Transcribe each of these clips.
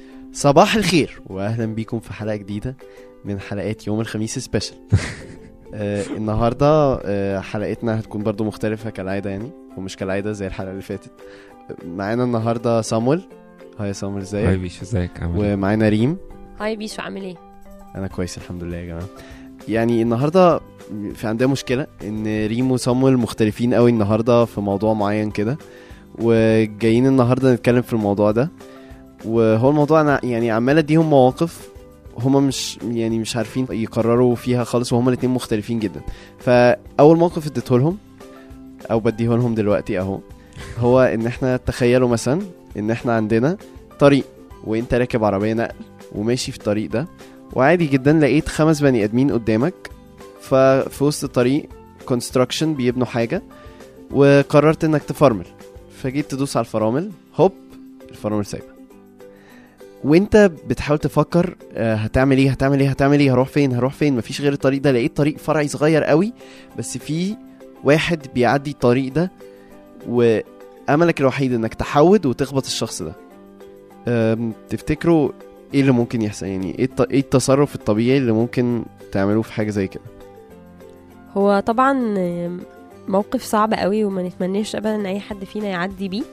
صباح الخير واهلا بيكم في حلقه جديده من حلقات يوم الخميس سبيشال آه النهارده آه حلقتنا هتكون برضو مختلفه كالعاده يعني ومش كالعاده زي الحلقه اللي فاتت آه، معانا النهارده صامويل هاي يا صامويل هاي ازيك بيش ازيك عامل ايه؟ ومعانا ريم هاي بيشو عامل ايه؟ انا كويس الحمد لله يا جماعه يعني النهارده في عندنا مشكله ان ريم وصامويل مختلفين قوي النهارده في موضوع معين كده وجايين النهارده نتكلم في الموضوع ده وهو الموضوع انا يعني عمال اديهم مواقف هما مش يعني مش عارفين يقرروا فيها خالص وهما الاتنين مختلفين جدا فاول موقف اديته لهم او بديه لهم دلوقتي اهو هو ان احنا تخيلوا مثلا ان احنا عندنا طريق وانت راكب عربيه نقل وماشي في الطريق ده وعادي جدا لقيت خمس بني ادمين قدامك ففي وسط الطريق كونستراكشن بيبنوا حاجه وقررت انك تفرمل فجيت تدوس على الفرامل هوب الفرامل سايبه وانت بتحاول تفكر آه، هتعمل ايه هتعمل ايه هتعمل ايه هروح فين هروح فين مفيش غير الطريق ده لقيت طريق فرعي صغير قوي بس في واحد بيعدي الطريق ده واملك الوحيد انك تحود وتخبط الشخص ده أم، تفتكروا ايه اللي ممكن يحصل يعني ايه الت- ايه التصرف الطبيعي اللي ممكن تعملوه في حاجه زي كده هو طبعا آم، موقف صعب قوي وما نتمناش ابدا ان اي حد فينا يعدي بيه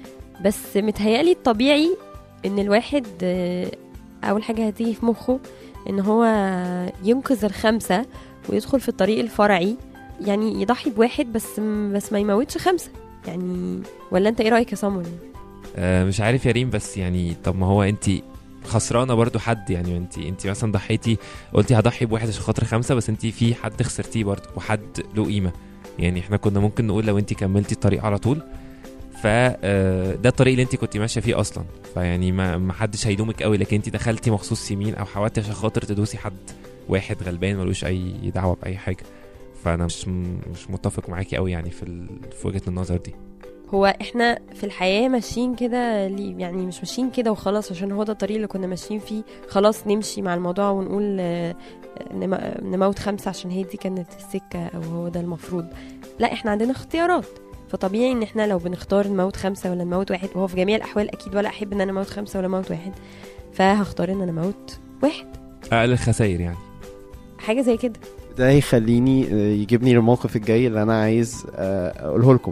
بس متهيألي الطبيعي ان الواحد آه، اول حاجه هتيجي في مخه ان هو ينقذ الخمسه ويدخل في الطريق الفرعي يعني يضحي بواحد بس بس ما يموتش خمسه يعني ولا انت ايه رايك يا صامول آه مش عارف يا ريم بس يعني طب ما هو انت خسرانه برضو حد يعني انت انت مثلا ضحيتي قلتي هضحي بواحد عشان خاطر خمسه بس انت في حد خسرتيه برضو وحد له قيمه يعني احنا كنا ممكن نقول لو انت كملتي الطريق على طول ف آه، ده الطريق اللي انت كنت ماشيه فيه اصلا فيعني ما ما حدش هيلومك قوي لكن انت دخلتي مخصوص يمين او حاولتي عشان خاطر تدوسي حد واحد غلبان ملوش اي دعوه باي حاجه فانا مش مش متفق معاكي قوي يعني في ال... في وجهه النظر دي هو احنا في الحياة ماشيين كده ليه- يعني مش ماشيين كده وخلاص عشان هو ده الطريق اللي كنا ماشيين فيه خلاص نمشي مع الموضوع ونقول آه، نم- نموت خمسة عشان هي دي كانت السكة او هو ده المفروض لا احنا عندنا اختيارات فطبيعي ان احنا لو بنختار نموت خمسة ولا نموت واحد وهو في جميع الاحوال اكيد ولا احب ان انا اموت خمسة ولا اموت واحد فهختار ان انا اموت واحد اقل الخسائر يعني حاجة زي كده ده يخليني آه، يجيبني للموقف الجاي اللي انا عايز آه، اقوله لكم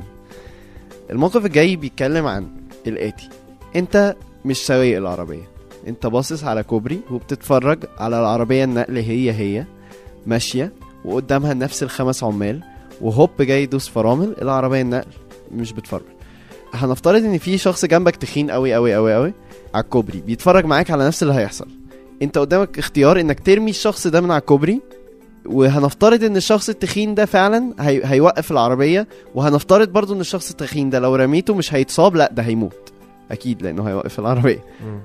الموقف الجاي بيتكلم عن الاتي انت مش سايق العربيه انت باصص على كوبري وبتتفرج على العربيه النقل هي هي ماشيه وقدامها نفس الخمس عمال وهوب جاي يدوس فرامل العربيه النقل مش بتفرج هنفترض ان في شخص جنبك تخين قوي قوي قوي قوي على الكوبري بيتفرج معاك على نفس اللي هيحصل انت قدامك اختيار انك ترمي الشخص ده من على الكوبري وهنفترض ان الشخص التخين ده فعلا هي... هيوقف العربيه وهنفترض برضو ان الشخص التخين ده لو رميته مش هيتصاب لا ده هيموت اكيد لانه هيوقف العربيه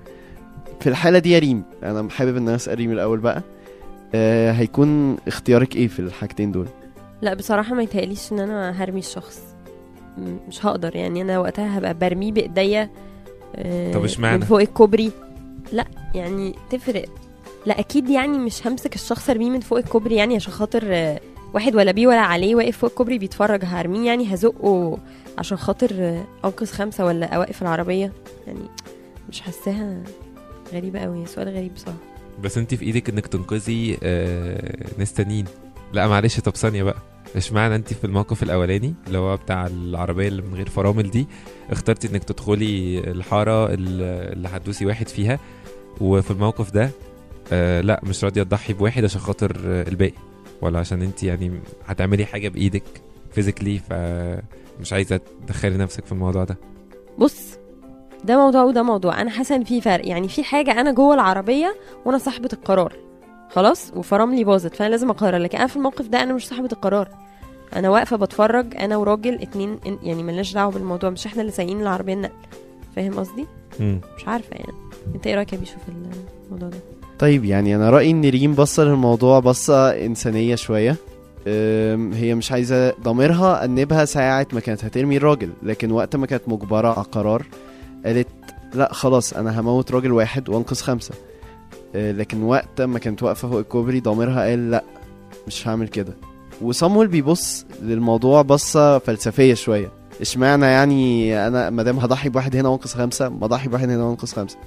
في الحاله دي يا ريم انا حابب ان انا اسال ريم الاول بقى آه هيكون اختيارك ايه في الحاجتين دول لا بصراحة ما يتهيأليش ان انا هرمي الشخص م- مش هقدر يعني انا وقتها هبقى برميه بايديا آه، طب اشمعنى؟ من فوق الكوبري لا يعني تفرق لا اكيد يعني مش همسك الشخص ارميه من فوق الكوبري يعني عشان خاطر آه، واحد ولا بيه ولا عليه واقف فوق الكوبري بيتفرج هرميه يعني هزقه عشان خاطر آه، انقذ خمسة ولا اوقف العربية يعني مش حاساها غريبة قوي سؤال غريب بصراحة بس انت في ايدك انك تنقذي آه ناس تانيين لا معلش طب ثانيه بقى اشمعنى انت في الموقف الاولاني اللي هو بتاع العربيه اللي من غير فرامل دي اخترتي انك تدخلي الحاره اللي اللي هتدوسي واحد فيها وفي الموقف ده آه لا مش راضيه تضحي بواحد عشان خاطر آه الباقي ولا عشان انت يعني هتعملي حاجه بايدك فيزيكلي فمش عايزه تدخلي نفسك في الموضوع ده بص ده موضوع وده موضوع انا حاسه ان في فرق يعني في حاجه انا جوه العربيه وانا صاحبه القرار خلاص وفراملي باظت فانا لازم اقرر لكن انا في الموقف ده انا مش صاحبه القرار انا واقفه بتفرج انا وراجل اتنين إن- يعني ملناش دعوه بالموضوع مش احنا اللي سايقين العربيه النقل فاهم قصدي مم. مش عارفه يعني انت ايه رايك يا بيشو في الموضوع ده طيب يعني انا رايي ان ريم بصه للموضوع بصه انسانيه شويه أم، هي مش عايزه ضميرها انبها ساعه ما كانت هترمي الراجل لكن وقت ما كانت مجبره على قرار قالت لا خلاص انا هموت راجل واحد وانقذ خمسه أه، لكن وقت ما كانت واقفه فوق الكوبري ضميرها قال لا مش هعمل كده وصامويل بيبص للموضوع بصه فلسفيه شويه اشمعنى يعني انا ما دام هضحي بواحد هنا وانقذ خمسه ما اضحي بواحد هنا وانقذ خمسه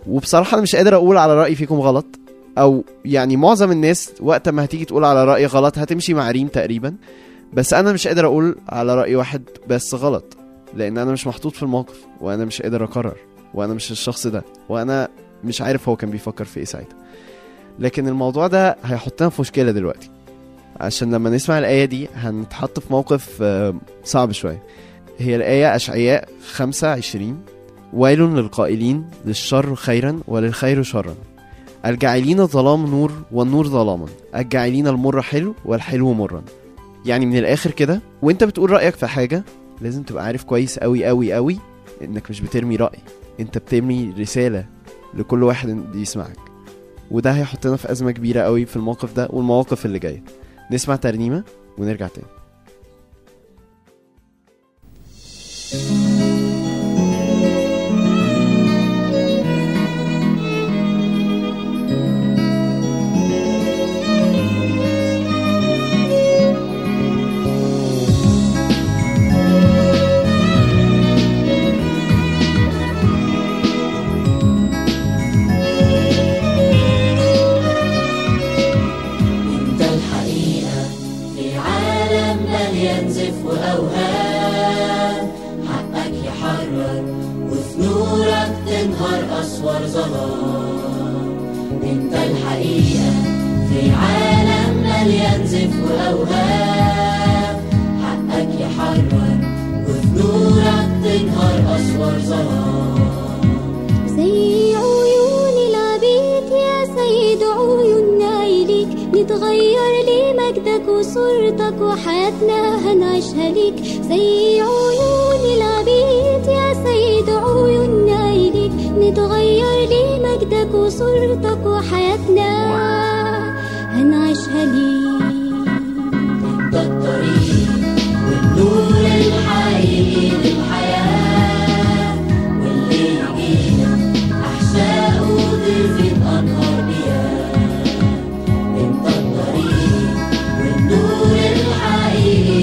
وبصراحه انا مش قادر اقول على رايي فيكم غلط او يعني معظم الناس وقت ما هتيجي تقول على راي غلط هتمشي مع ريم تقريبا بس انا مش قادر اقول على راي واحد بس غلط لان انا مش محطوط في الموقف وانا مش قادر اقرر وانا مش الشخص ده وانا مش عارف هو كان بيفكر في ايه ساعتها لكن الموضوع ده هيحطنا في مشكله دلوقتي عشان لما نسمع الآية دي هنتحط في موقف آه، صعب شوية هي الآية أشعياء خمسة عشرين ويل للقائلين للشر خيرا وللخير شرا الجاعلين الظلام نور والنور ظلاما الجاعلين المر حلو والحلو مرا يعني من الآخر كده وانت بتقول رأيك في حاجة لازم تبقى عارف كويس قوي قوي قوي انك مش بترمي رأي انت بترمي رسالة لكل واحد يسمعك وده هيحطنا في أزمة كبيرة قوي في الموقف ده والمواقف اللي جاية نسمع ترنيمة ونرجع تاني انت الحقيقة في عالم مليان زف وأوهام حقك يحرر وفي نورك تنهار أسوار ظلام انت الحقيقة في عالم مليان زف وأوهام حقك يحرر وفي نورك تنهار أسوار ظلام زي عيون العبيد يا سيد عيوننا إليك نتغير لمجدك وصورتك وحياتنا هنعيشها ليك زي عيون العبيد يا سيد عيوننا إليك نتغير لمجدك وصورتك وحياتنا هنعيشها ليك انت الطريق والنور الحقيقي للحياة واللي يجينا أحشاء وضيفة أنهار مياه انت الطريق والنور الحقيقي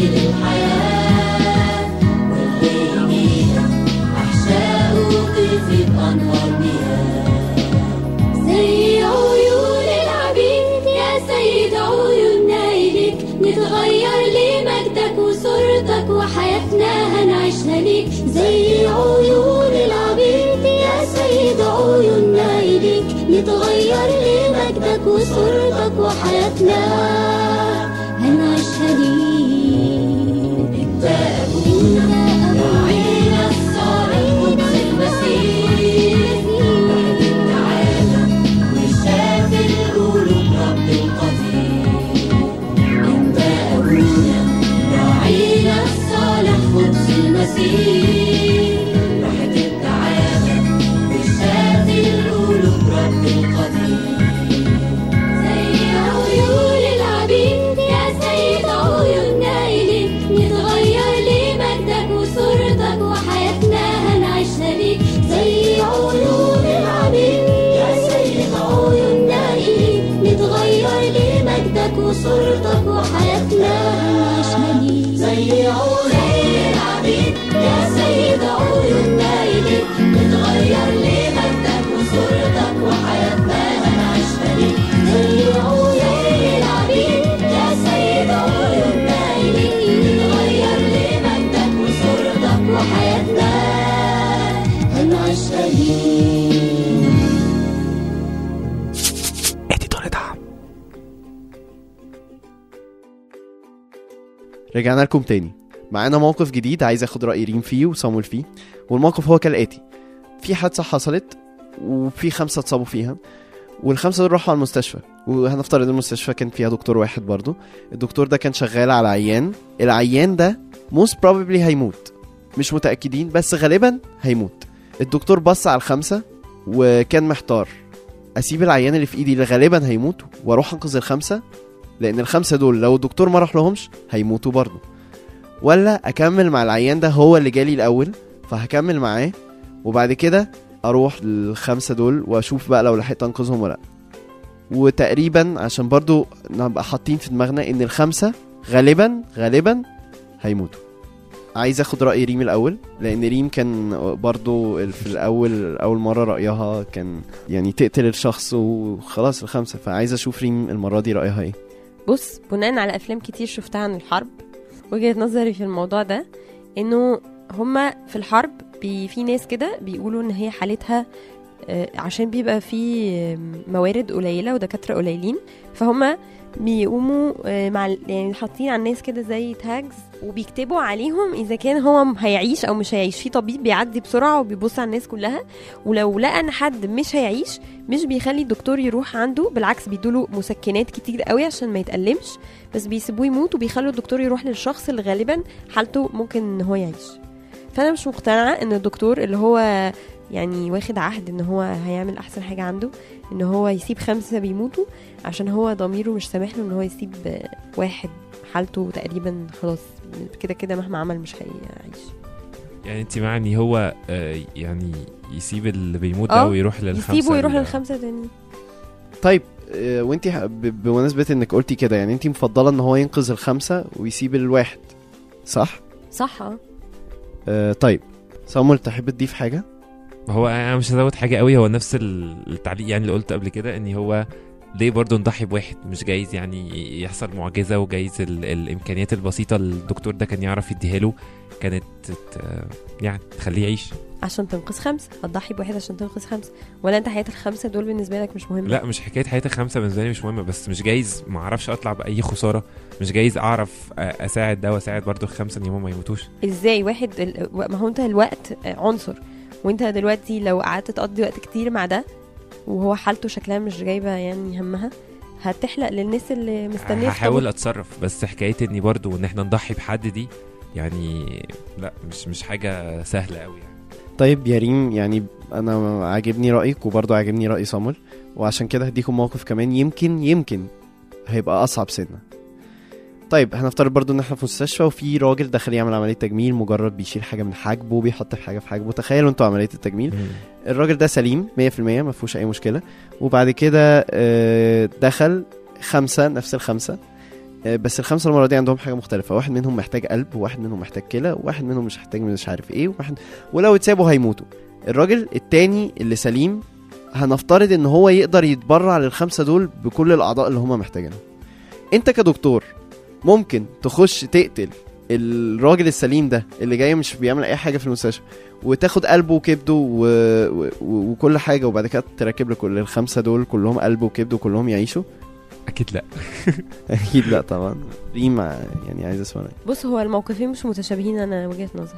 للحياة واللي يجينا أحشاء وضيفة أنهار مياه زي عيون العبيد يا سيد عيوننا إليك نتغير لمجدك وصورتك وحياتنا هنعيشها ليك زي عيون العبيد يا سيد عيوننا إليك نتغير لمجدك وصورتك وحياتنا هنعيشها ليك انت أبونا راعينا الصالح قدس المسيح واحد التعالى وشاف القلوب رب القدير انت أبونا راعينا الصالح قدس المسيح واحد التعالى وشاف القلوب رب القدير زي عيون العبيد يا سيد عيوننا إليك نتغير لمجدك وصورتك وحياتنا هنعيشها ليك زي عيون العبيد يا سيد عيوننا إليك نتغير لمجدك وصورتك وحياتنا هنعيشها ليك زي عيون العبيد يا سيد عيوننا إليك نتغير لمجدك وصورتك وحياتنا هنعيشها ليك زي عيون العبيد يا سيد عيوننا إليك نتغير لمجدك وصورتك وحياتنا هنعيشها ليك رجعنا لكم تاني معانا موقف جديد عايز اخد رأي ريم فيه وصامول فيه والموقف هو كالآتي في حادثة حصلت وفي خمسة اتصابوا فيها والخمسة دول راحوا على المستشفى وهنفترض المستشفى كان فيها دكتور واحد برضو الدكتور ده كان شغال على عيان العيان ده most probably هيموت مش متأكدين بس غالبا هيموت الدكتور بص على الخمسة وكان محتار اسيب العيان اللي في ايدي اللي غالبا هيموت واروح انقذ الخمسة لان الخمسة دول لو الدكتور ما راح لهمش هيموتوا برضه ولا اكمل مع العيان ده هو اللي جالي الاول فهكمل معاه وبعد كده اروح للخمسة دول واشوف بقى لو لحقت انقذهم ولا لا وتقريبا عشان برضو نبقى حاطين في دماغنا ان الخمسة غالبا غالبا هيموتوا عايز اخد راي ريم الاول لان ريم كان برضو في الاول اول مره رايها كان يعني تقتل الشخص وخلاص الخمسه فعايز اشوف ريم المره دي رايها ايه بص بناء على افلام كتير شفتها عن الحرب وجهه نظري في الموضوع ده انه هما في الحرب بي في ناس كده بيقولوا ان هي حالتها آه، عشان بيبقى في آه، موارد قليله ودكاتره قليلين فهم بيقوموا آه، مع ال- يعني حاطين على الناس كده زي تاجز وبيكتبوا عليهم اذا كان هو م- هيعيش او مش هيعيش في طبيب بيعدي بسرعه وبيبص على الناس كلها ولو لقى ان حد مش هيعيش مش بيخلي الدكتور يروح عنده بالعكس بيدوله مسكنات كتير قوي عشان ما يتألمش بس بيسيبوه يموت وبيخلوا الدكتور يروح للشخص اللي غالبا حالته ممكن ان هو يعيش فانا مش مقتنعه ان الدكتور اللي هو يعني واخد عهد ان هو هيعمل احسن حاجه عنده ان هو يسيب خمسه بيموتوا عشان هو ضميره مش سامح له ان هو يسيب آه، واحد حالته تقريبا خلاص كده كده مهما عمل مش هيعيش يعني انت مع ان هو آه، يعني يسيب اللي بيموت ده اه، ويروح للخمسه يسيبه ويروح اللي- للخمسه تاني طيب آه، وانت ح- ب- بمناسبه انك قلتي كده يعني انت مفضله ان هو ينقذ الخمسه ويسيب الواحد صح صح اه آه طيب صامول تحب تضيف حاجه هو انا مش هزود حاجه قوي هو نفس ال- التعليق يعني اللي قلت قبل كده ان هو ليه برضه نضحي بواحد مش جايز يعني يحصل معجزه وجايز ال- الامكانيات البسيطه اللي الدكتور ده كان يعرف يديها له كانت ت- يعني تخليه يعيش عشان تنقذ خمسه هتضحي بواحد عشان تنقذ خمسه ولا انت حياه الخمسه دول بالنسبه لك مش مهمه لا مش حكايه حياه الخمسه بالنسبه لي مش مهمه بس مش جايز ما اعرفش اطلع باي خساره مش جايز اعرف أ- اساعد ده واساعد برضه الخمسه ان هم ما يموتوش ازاي واحد ال- ما هو انت الوقت عنصر وانت دلوقتي لو قعدت تقضي وقت كتير مع ده وهو حالته شكلها مش جايبه يعني همها هتحلق للناس اللي مستنيه في هحاول طابور. اتصرف بس حكايه اني برضه ان احنا نضحي بحد دي يعني لا مش مش حاجه سهله قوي يعني طيب يا ريم يعني انا عاجبني رايك وبرضه عاجبني راي صامول وعشان كده هديكم موقف كمان يمكن يمكن هيبقى اصعب سنه طيب هنفترض برضو ان احنا في مستشفى وفي راجل داخل يعمل عمليه تجميل مجرد بيشيل حاجه من حاجبه بيحط حاجه في حاجبه تخيلوا انتوا عمليه التجميل الراجل ده سليم 100% ما فيهوش اي مشكله وبعد كده آه، دخل خمسه نفس الخمسه آه، بس الخمسه المره دي عندهم حاجه مختلفه واحد منهم محتاج قلب وواحد منهم محتاج كلى وواحد منهم مش محتاج مش عارف ايه وواحد ولو اتسابوا هيموتوا الراجل التاني اللي سليم هنفترض ان هو يقدر يتبرع للخمسه دول بكل الاعضاء اللي هم محتاجينها انت كدكتور ممكن تخش تقتل الراجل السليم ده اللي جاي مش بيعمل اي حاجه في المستشفى وتاخد قلبه وكبده و... و... وكل حاجه وبعد كده تركب له كل الخمسه دول كلهم قلب وكبده وكلهم يعيشوا اكيد لا اكيد لا طبعا ريم يعني عايز اسمع رأيك. بص هو الموقفين مش متشابهين انا وجهه نظري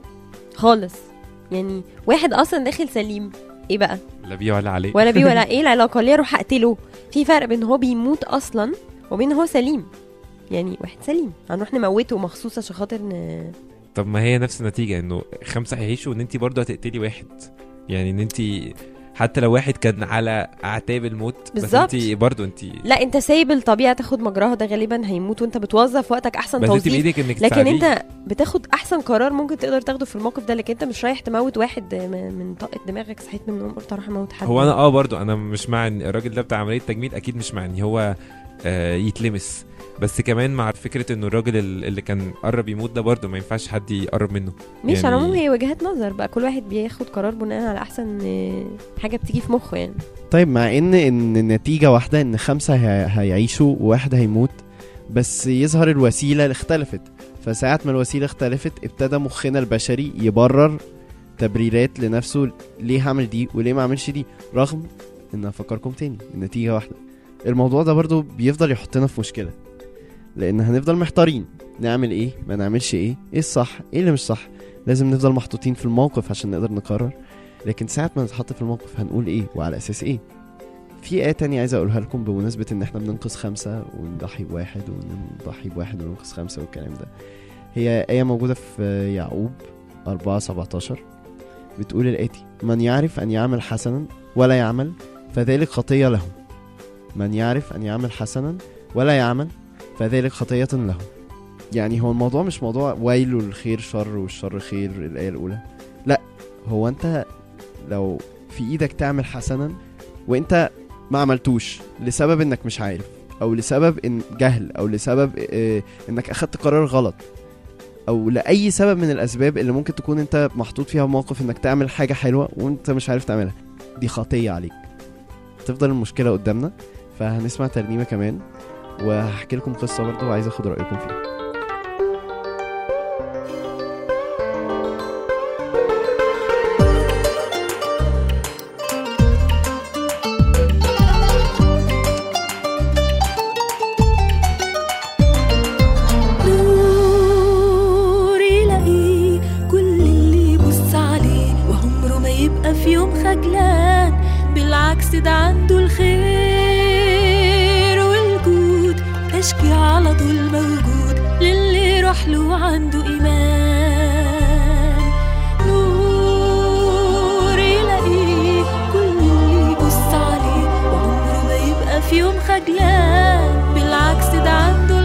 خالص يعني واحد اصلا داخل سليم ايه بقى لا بيه ولا عليه ولا بيه ولا ايه العلاقه ليه اروح اقتله في فرق بين هو بيموت اصلا وبين هو سليم يعني واحد سليم هنروح نموته مخصوص عشان خاطر ن... طب ما هي نفس النتيجه انه خمسه هيعيشوا وان انت برضه هتقتلي واحد يعني ان انت حتى لو واحد كان على اعتاب الموت بس بالظبط. انت برضه انت لا انت سايب الطبيعه تاخد مجراها ده غالبا هيموت وانت بتوظف وقتك احسن بس انت توظيف بايدك انك لكن تساعديه. انت بتاخد احسن قرار ممكن تقدر تاخده في الموقف ده لكن انت مش رايح تموت واحد من من طاقه دماغك صحيت من النوم قلت اروح اموت حد هو انا اه برضو انا مش مع ان الراجل ده بتاع عمليه تجميل اكيد مش مع ان هو آه يتلمس بس كمان مع فكره انه الراجل ال- اللي كان قرب يموت ده برضو ما ينفعش حد يقرب منه مش يعني- على العموم هي وجهات نظر بقى كل واحد بياخد قرار بناء على احسن آه، حاجه بتيجي في مخه يعني طيب مع ان ان النتيجه واحده ان خمسه هي- هيعيشوا وواحد هيموت بس يظهر الوسيله اللي اختلفت فساعة ما الوسيله اختلفت ابتدى مخنا البشري يبرر تبريرات لنفسه ليه هعمل دي وليه ما اعملش دي رغم ان افكركم تاني النتيجه واحده الموضوع ده برضو بيفضل يحطنا في مشكله لان هنفضل محتارين نعمل ايه ما نعملش ايه ايه الصح ايه اللي مش صح لازم نفضل محطوطين في الموقف عشان نقدر نقرر لكن ساعة ما نتحط في الموقف هنقول ايه وعلى اساس ايه في آية تانية عايز اقولها لكم بمناسبة ان احنا بننقذ خمسة ونضحي بواحد ونضحي بواحد وننقذ خمسة والكلام ده هي آية موجودة في يعقوب 4 17 بتقول الآتي من يعرف أن يعمل حسنا ولا يعمل فذلك خطية له من يعرف أن يعمل حسنا ولا يعمل فذلك خطية له يعني هو الموضوع مش موضوع ويل الخير شر والشر خير الآية الأولى لا هو أنت لو في إيدك تعمل حسنا وأنت ما عملتوش لسبب إنك مش عارف أو لسبب إن جهل أو لسبب آه، إنك أخدت قرار غلط او لاي سبب من الاسباب اللي ممكن تكون انت محطوط فيها موقف انك تعمل حاجه حلوه وانت مش عارف تعملها دي خطيه عليك تفضل المشكله قدامنا فهنسمع ترنيمه كمان وهحكي لكم قصه برضه وعايز اخد رايكم فيها نور يلاقيه كل اللي يبص عليه وعمره ما يبقى في يوم خجلان بالعكس ده عنده الخير والجود تشجيع على طول موجود للي يروح له عنده إيمان نور يلاقيه كل اللي يبص عليه وعمره ما يبقى في يوم خجلان بالعكس ده عنده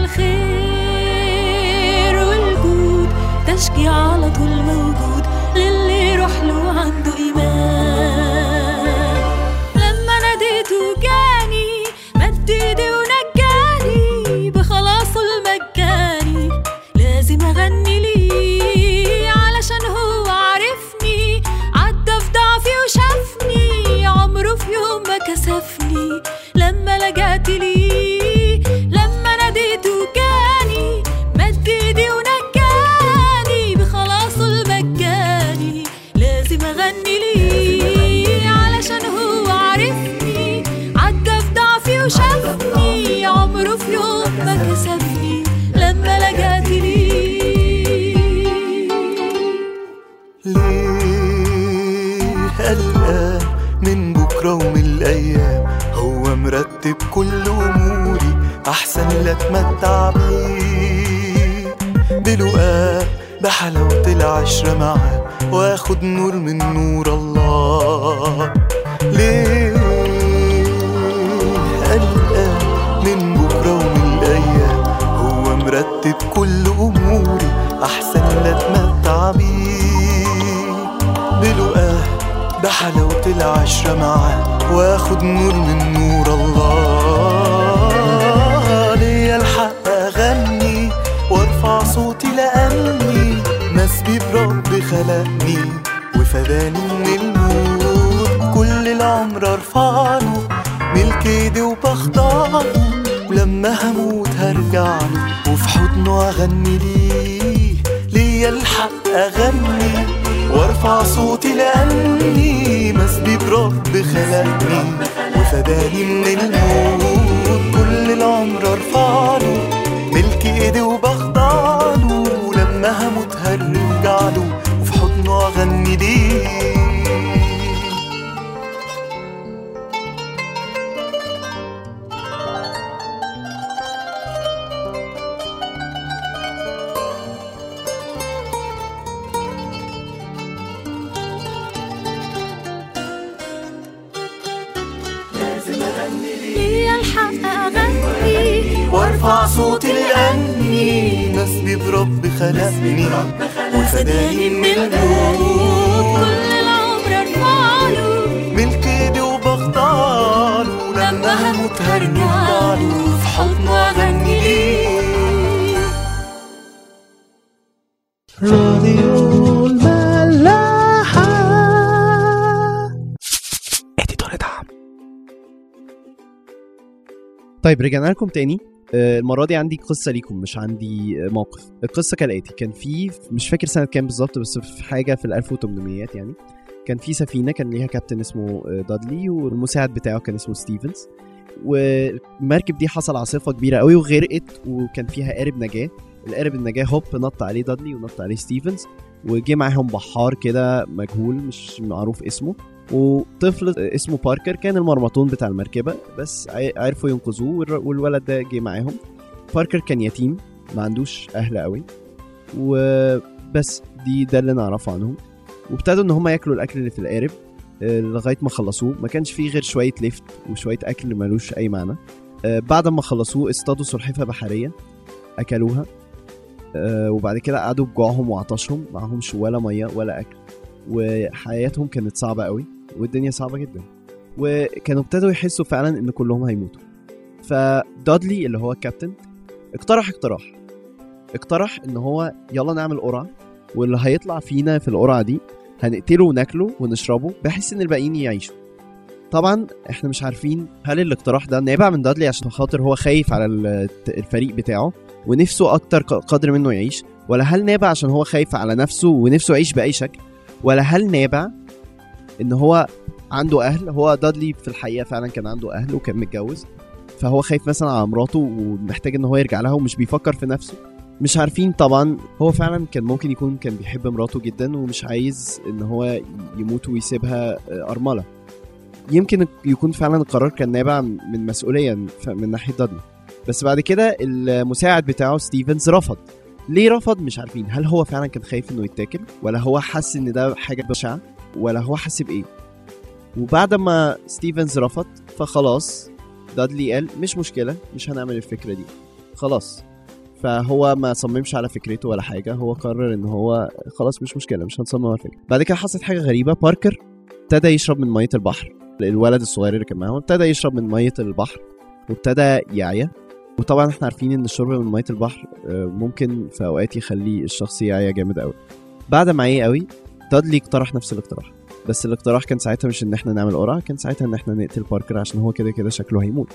الخير والجود تشجيع على طول موجود للي يروح له عنده إيمان لما ناديته جاني مد ايدي ونجاني بخلاصه المجاني لازم اغني ليه علشان هو عارفني عدى في ضعفي وشافني عمره في يوم ما كسفني لما لجأت ليه لما ناديته جاني مد ايدي ونجاني بخلاصه المجاني لازم اغني ليه علشان هو عارفني عدى في ضعفي وشافني عمره في يوم ما كسفني لما لجأت ليه ليه قلقان من بكرة ومن الأيام هو مرتب كل أموري أحسن لا أتمتع بيه بلقاه بحلاوة العشرة معاه وآخد نور من نور الله ليه قلقان من بكرة ومن الأيام هو مرتب كل أموري أحسن لا أتمتع بيه بلقاه بحلاوة العشرة معاه واخد نور من نور الله ليا الحق أغني وارفع صوتي لأني مسبي برب خلقني وفداني من الموت كل العمر ارفعله ملك ايدي وبخضعه ولما هموت هرجعله وفي حضنه اغني ليه ليا الحق اغني وارفع صوتي لاني مسبي برب خلقني وفداني من الموت كل العمر ارفعله ملك ايدي وبخضعله ولما هموت هرجعله وفي حضنه اغني ليه ليا الحق اغني وارفع صوتي لاني مسبي برب خلقني وفداني من الموت كل العمر ارفعله ملك ايدي وبختاره لما هموت هرجعله في حضنه اغني ليه راديو الملاحة اديتور دعم طيب رجعنا لكم تاني آه، المره دي عندي قصه ليكم مش عندي آه، موقف القصه كالاتي كان في مش فاكر سنه كام بالظبط بس في حاجه في ال 1800 يعني كان في سفينه كان ليها كابتن اسمه آه، دادلي والمساعد بتاعه كان اسمه ستيفنز والمركب دي حصل عاصفه كبيره قوي وغرقت وكان فيها قارب نجاه القارب النجاه هوب نط عليه دادلي ونط عليه ستيفنز وجه معاهم بحار كده مجهول مش معروف اسمه وطفل اسمه باركر كان المرمطون بتاع المركبه بس عي- عرفوا ينقذوه والر- والولد ده جه معاهم باركر كان يتيم ما عندوش اهل قوي وبس دي ده اللي نعرفه عنهم وابتدوا ان هم ياكلوا الاكل اللي في القارب آه، لغايه ما خلصوه ما كانش فيه غير شويه ليفت وشويه اكل ملوش اي معنى آه، بعد ما خلصوه اصطادوا سلحفاه بحريه اكلوها آه، وبعد كده قعدوا بجوعهم وعطشهم معهمش ولا ميه ولا اكل وحياتهم كانت صعبه قوي والدنيا صعبه جدا وكانوا ابتدوا يحسوا فعلا ان كلهم هيموتوا فدادلي اللي هو الكابتن اقترح اقتراح اقترح ان هو يلا نعمل قرعه واللي هيطلع فينا في القرعه دي هنقتله وناكله ونشربه بحيث ان الباقيين يعيشوا طبعا احنا مش عارفين هل الاقتراح ده نابع من دادلي عشان خاطر هو خايف على ال- الفريق بتاعه ونفسه اكتر ق- قدر منه يعيش ولا هل نابع عشان هو خايف على نفسه ونفسه يعيش باي شكل ولا هل نابع ان هو عنده اهل هو دادلي في الحقيقه فعلا كان عنده اهل وكان متجوز فهو خايف مثلا على مراته ومحتاج ان هو يرجع لها ومش بيفكر في نفسه مش عارفين طبعا هو فعلا كان ممكن يكون كان بيحب مراته جدا ومش عايز ان هو يموت ويسيبها آه، ارمله يمكن يكون فعلا القرار كان نابع من مسؤوليه ف- من ناحيه دادلي بس بعد كده المساعد بتاعه ستيفنز رفض ليه رفض مش عارفين هل هو فعلا كان خايف انه يتاكل ولا هو حس ان ده حاجه بشعه ولا هو حس بايه وبعد ما ستيفنز رفض فخلاص دادلي قال مش مشكله مش هنعمل الفكره دي خلاص فهو ما صممش على فكرته ولا حاجه هو قرر ان هو خلاص مش مشكله مش هنصمم على الفكره بعد كده حصلت حاجه غريبه باركر ابتدى يشرب من ميه البحر الولد الصغير اللي كان معاهم ابتدى يشرب من ميه البحر وابتدى يعيا وطبعا احنا عارفين ان الشرب من ميه البحر آه، ممكن في اوقات يخلي الشخص يعيا جامد قوي بعد ما عيا قوي دادلي اقترح نفس الاقتراح بس الاقتراح كان ساعتها مش ان احنا نعمل قرعه كان ساعتها ان احنا نقتل باركر عشان هو كده كده شكله هيموت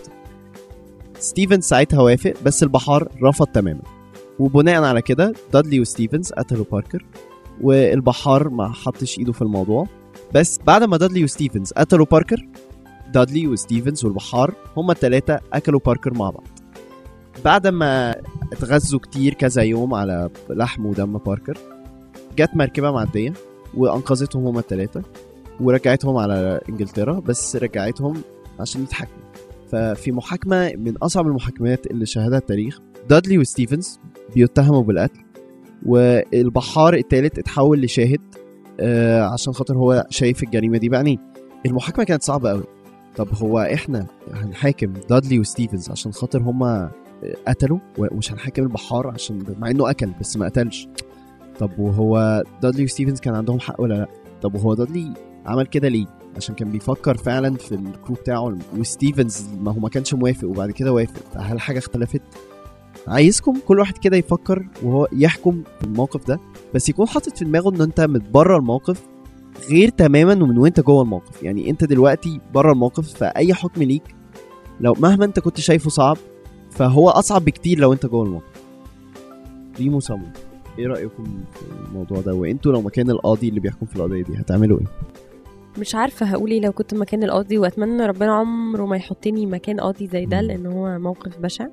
ستيفن ساعتها وافق بس البحار رفض تماما وبناء على كده دادلي وستيفنز قتلوا باركر والبحار ما حطش ايده في الموضوع بس بعد ما دادلي وستيفنز قتلوا باركر دادلي وستيفنز والبحار هما التلاتة أكلوا باركر مع بعض بعد ما اتغذوا كتير كذا يوم على لحم ودم باركر جت مركبة معدية وأنقذتهم هما التلاتة ورجعتهم على إنجلترا بس رجعتهم عشان يتحاكموا ففي محاكمة من أصعب المحاكمات اللي شهدها التاريخ دادلي وستيفنز بيتهموا بالقتل والبحار التالت اتحول لشاهد آه، عشان خاطر هو شايف الجريمة دي بعينيه المحاكمة كانت صعبة قوي طب هو احنا هنحاكم دادلي وستيفنز عشان خاطر هما قتلوا ومش هنحاكم البحار عشان مع انه اكل بس ما قتلش طب وهو دادلي وستيفنز كان عندهم حق ولا لا طب وهو دادلي عمل كده ليه عشان كان بيفكر فعلا في الكرو بتاعه وستيفنز ما هو ما كانش موافق وبعد كده وافق هل حاجه اختلفت عايزكم كل واحد كده يفكر وهو يحكم في الموقف ده بس يكون حاطط في دماغه ان انت من بره الموقف غير تماما ومن وانت جوه الموقف يعني انت دلوقتي بره الموقف فاي حكم ليك لو مهما انت كنت شايفه صعب فهو اصعب بكتير لو انت جوه الموقف ريمو سامو ايه رايكم في الموضوع ده وانتوا لو مكان القاضي اللي بيحكم في القضيه دي هتعملوا ايه مش عارفه هقول ايه لو كنت مكان القاضي واتمنى ربنا عمره ما يحطني مكان قاضي زي ده مم. لان هو موقف بشع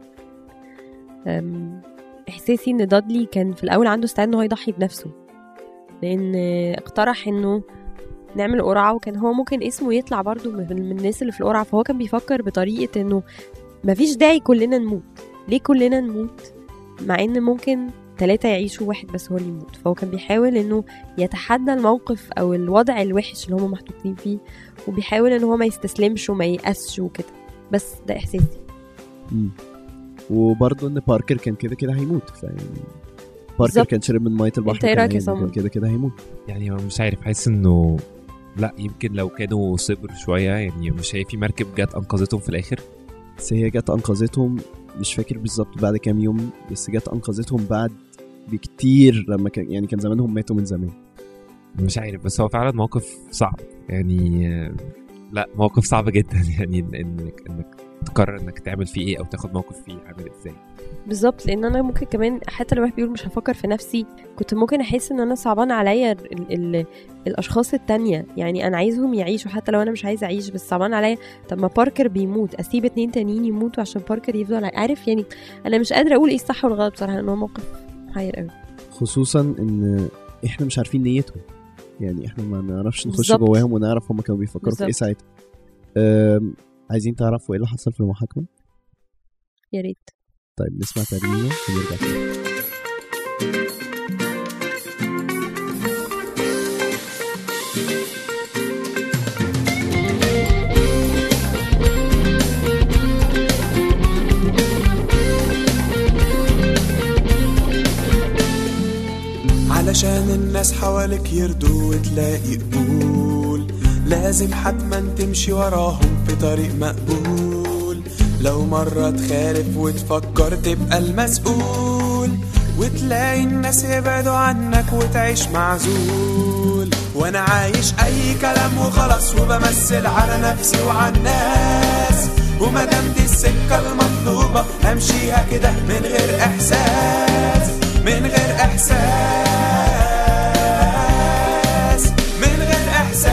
أم، احساسي ان دادلي كان في الاول عنده استعداد ان هو يضحي بنفسه لان اقترح انه نعمل قرعه وكان هو ممكن اسمه يطلع برضو من من الناس اللي في القرعه فهو كان بيفكر بطريقه انه مفيش داعي كلنا نموت ليه كلنا نموت مع ان ممكن ثلاثة يعيشوا واحد بس هو اللي يموت فهو كان بيحاول انه يتحدى الموقف او الوضع الوحش اللي هم محطوطين فيه وبيحاول ان هو ما يستسلمش وما ييأسش وكده بس ده احساسي مم. وبرضه ان باركر كان كده كده هيموت فيعني باركر بالظبط. كان شرب من ميه البحر انت ايه كان رأيك يا هيموت، سمر؟ كان كده كده هيموت يعني مش عارف حاسس انه لا يمكن لو كانوا صبروا شويه يعني مش هي في مركب جت انقذتهم في الاخر بس هي جت انقذتهم مش فاكر بالظبط بعد كام يوم بس جت انقذتهم بعد بكتير لما كان يعني كان زمانهم ماتوا من زمان مش عارف بس هو فعلا موقف صعب يعني آه، لا موقف صعب جدا يعني انك انك تقرر انك تعمل فيه ايه او تاخد موقف فيه عامل ازاي بالظبط لان انا ممكن كمان حتى لو واحد بيقول مش هفكر في نفسي كنت ممكن احس ان انا صعبان عليا ال ال الاشخاص التانية يعني انا عايزهم يعيشوا حتى لو انا مش عايزه اعيش بس صعبان عليا طب ما باركر بيموت اسيب اتنين تانيين يموتوا عشان باركر يفضل عارف يعني انا مش قادره اقول ايه الصح والغلط بصراحه لان هو موقف محير قوي خصوصا ان احنا مش عارفين نيتهم يعني احنا ما نعرفش نخش بالظبط. جواهم ونعرف هم كانوا بيفكروا في ايه بالظبط. ساعتها أم، عايزين تعرفوا ايه اللي حصل في المحاكمه يا ريت طيب نسمع ترنيمه ونرجع تاني علشان الناس حواليك يرضوا وتلاقي قبول لازم حتما تمشي وراهم في طريق مقبول لو مرة تخالف وتفكر تبقى المسؤول وتلاقي الناس يبعدوا عنك وتعيش معزول وانا عايش اي كلام وخلاص وبمثل على نفسي وعلى الناس ومادام دي السكة المطلوبة همشيها كده من غير احساس من غير احساس من غير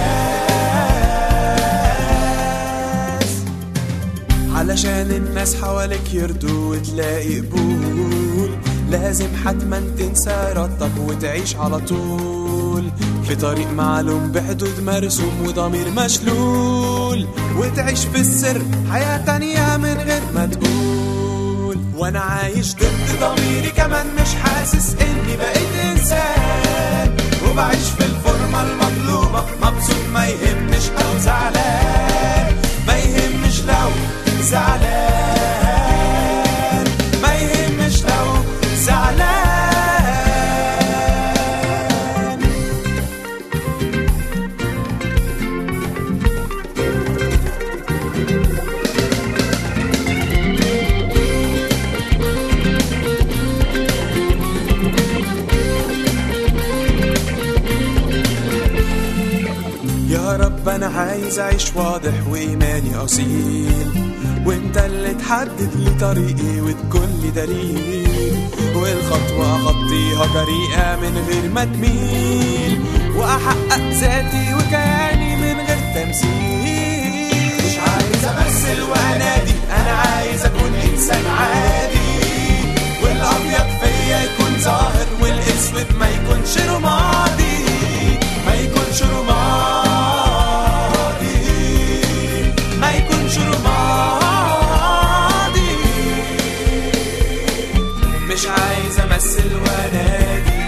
احساس علشان الناس حواليك يرضوا وتلاقي قبول لازم حتما تنسى ارادتك وتعيش على طول في طريق معلوم بحدود مرسوم وضمير مشلول وتعيش في السر حياة تانية من غير ما تقول وانا عايش ضد ضميري كمان مش حاسس اني بقيت انسان وبعيش في الفورمة المطلوبة مبسوط ما يهمش او زعلان ما يهمش لو زعلان ما يهمش لو زعلان يا رب انا عايز اعيش واضح وايماني اصيل وانت اللي تحدد لي طريقي وتكون لي دليل والخطوة اخطيها جريئة من غير ما تميل واحقق ذاتي وكياني من غير تمثيل مش عايز امثل وانادي انا عايز اكون انسان عادي والابيض فيا يكون ظاهر والاسود ما يكونش رمادي ما يكونش رمادي ما يكونش رمادي مش عايز امثل وانادي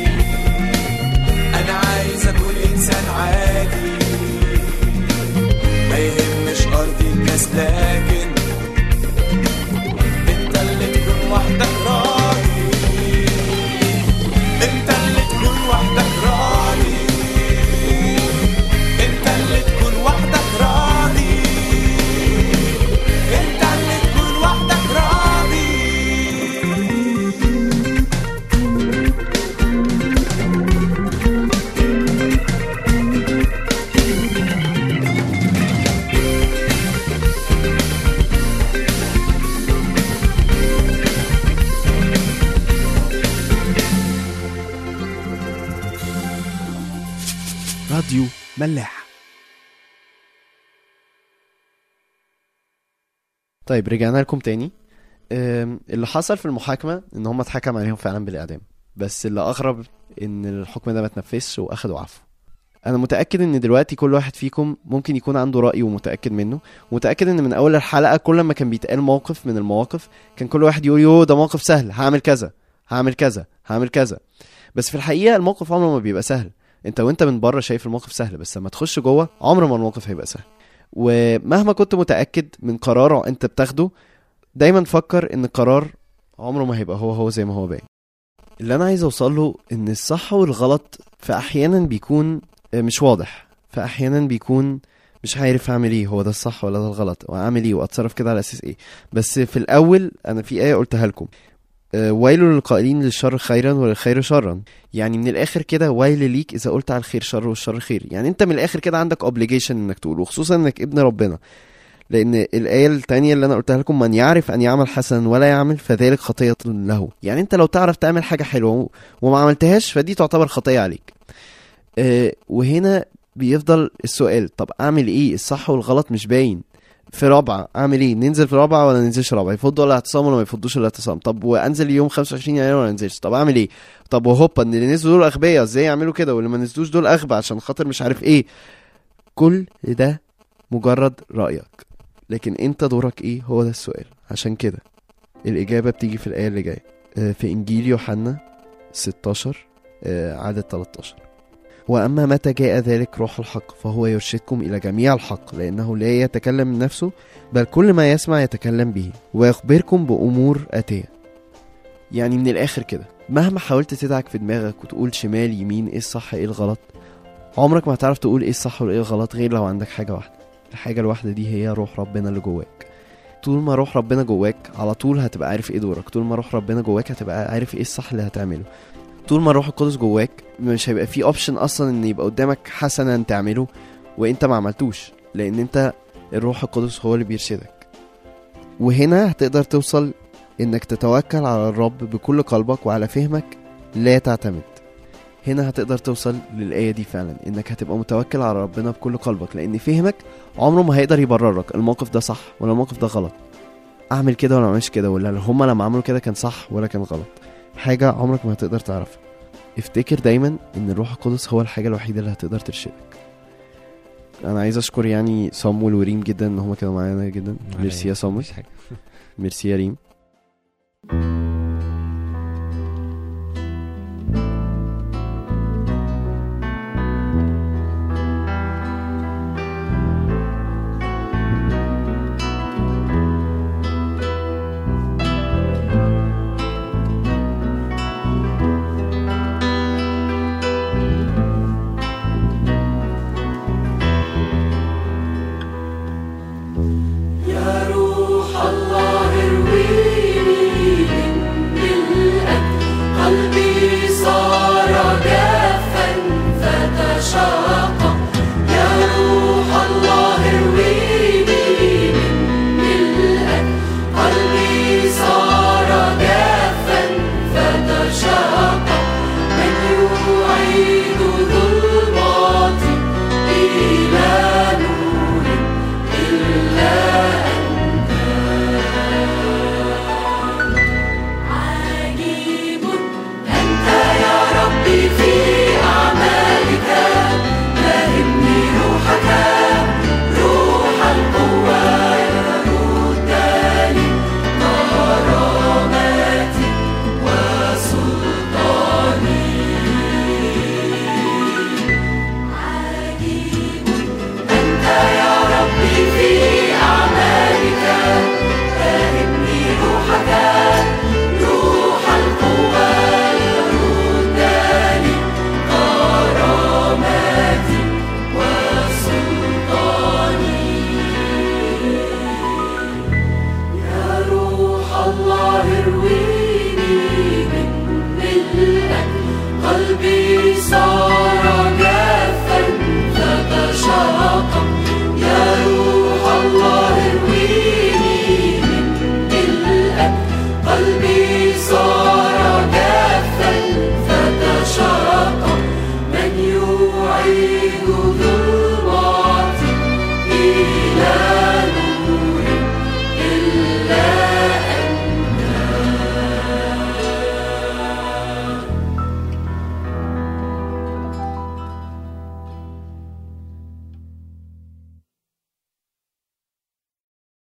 انا عايز اكون انسان عادي ما يهمش ارضي الناس لكن انت اللي تكون وحدك راضي انت اللي تكون وحدك راضي انت اللي تكون وحدك راضي انت اللي تكون وحدك راضي راديو ملاح طيب رجعنا لكم تاني أم، اللي حصل في المحاكمة ان هم اتحكم عليهم فعلا بالاعدام بس اللي اغرب ان الحكم ده ما اتنفذش واخدوا عفو انا متاكد ان دلوقتي كل واحد فيكم ممكن يكون عنده راي ومتاكد منه ومتاكد ان من اول الحلقه كل ما كان بيتقال موقف من المواقف كان كل واحد يقول يو ده موقف سهل هعمل كذا هعمل كذا هعمل كذا بس في الحقيقه الموقف عمره ما بيبقى سهل انت وانت من بره شايف الموقف سهل بس لما تخش جوه عمر ما الموقف هيبقى سهل ومهما كنت متاكد من قرار انت بتاخده دايما فكر ان القرار عمره ما هيبقى هو هو زي ما هو باين اللي انا عايز اوصل له ان الصح والغلط في احيانا بيكون مش واضح فاحيانا بيكون مش عارف اعمل ايه هو ده الصح ولا ده الغلط واعمل ايه واتصرف كده على اساس ايه بس في الاول انا في ايه قلتها لكم آه، ويل للقائلين للشر خيرا وللخير شرا يعني من الاخر كده ويل ليك اذا قلت على الخير شر والشر خير يعني انت من الاخر كده عندك اوبليجيشن انك تقول وخصوصا انك ابن ربنا لان الايه التانية اللي انا قلتها لكم من يعرف ان يعمل حسنا ولا يعمل فذلك خطيه له يعني انت لو تعرف تعمل حاجه حلوه وما عملتهاش فدي تعتبر خطيه عليك آه، وهنا بيفضل السؤال طب اعمل ايه الصح والغلط مش باين في رابعه اعمل ايه ننزل في رابعه ولا ننزلش رابعه يفضوا ولا اعتصام ولا ما يفضوش ولا اعتصام طب وانزل يوم 25 يناير ولا انزلش طب اعمل ايه طب وهوبا ان اللي نزلوا دول اغبياء ازاي يعملوا كده واللي ما نزلوش دول اغبى عشان خاطر مش عارف ايه كل ده مجرد رايك لكن انت دورك ايه هو ده السؤال عشان كده الاجابه بتيجي في الايه اللي جايه آه، في انجيل يوحنا 16 آه، عدد 13 وأما متى جاء ذلك روح الحق فهو يرشدكم إلى جميع الحق لأنه لا يتكلم من نفسه بل كل ما يسمع يتكلم به ويخبركم بأمور آتية يعني من الآخر كده مهما حاولت تدعك في دماغك وتقول شمال يمين ايه الصح ايه الغلط عمرك ما هتعرف تقول ايه الصح وايه الغلط غير لو عندك حاجة واحدة الحاجة الواحدة دي هي روح ربنا اللي جواك طول ما روح ربنا جواك على طول هتبقى عارف ايه دورك طول ما روح ربنا جواك هتبقى عارف ايه الصح اللي هتعمله طول ما الروح القدس جواك مش هيبقى في اوبشن اصلا ان يبقى قدامك حسنا تعمله وانت ما عملتوش لان انت الروح القدس هو اللي بيرشدك وهنا هتقدر توصل انك تتوكل على الرب بكل قلبك وعلى فهمك لا تعتمد هنا هتقدر توصل للآية دي فعلا انك هتبقى متوكل على ربنا بكل قلبك لان فهمك عمره ما هيقدر يبررك الموقف ده صح ولا الموقف ده غلط اعمل كده ولا ما اعملش كده ولا هما لما عملوا كده كان صح ولا كان غلط حاجة عمرك ما هتقدر تعرفها افتكر دايما ان الروح القدس هو الحاجة الوحيدة اللي هتقدر ترشدك انا عايز اشكر يعني صامويل وريم جدا ان هما كانوا معانا جدا ميرسي يا صامويل مفيش حاجة. ميرسي يا ريم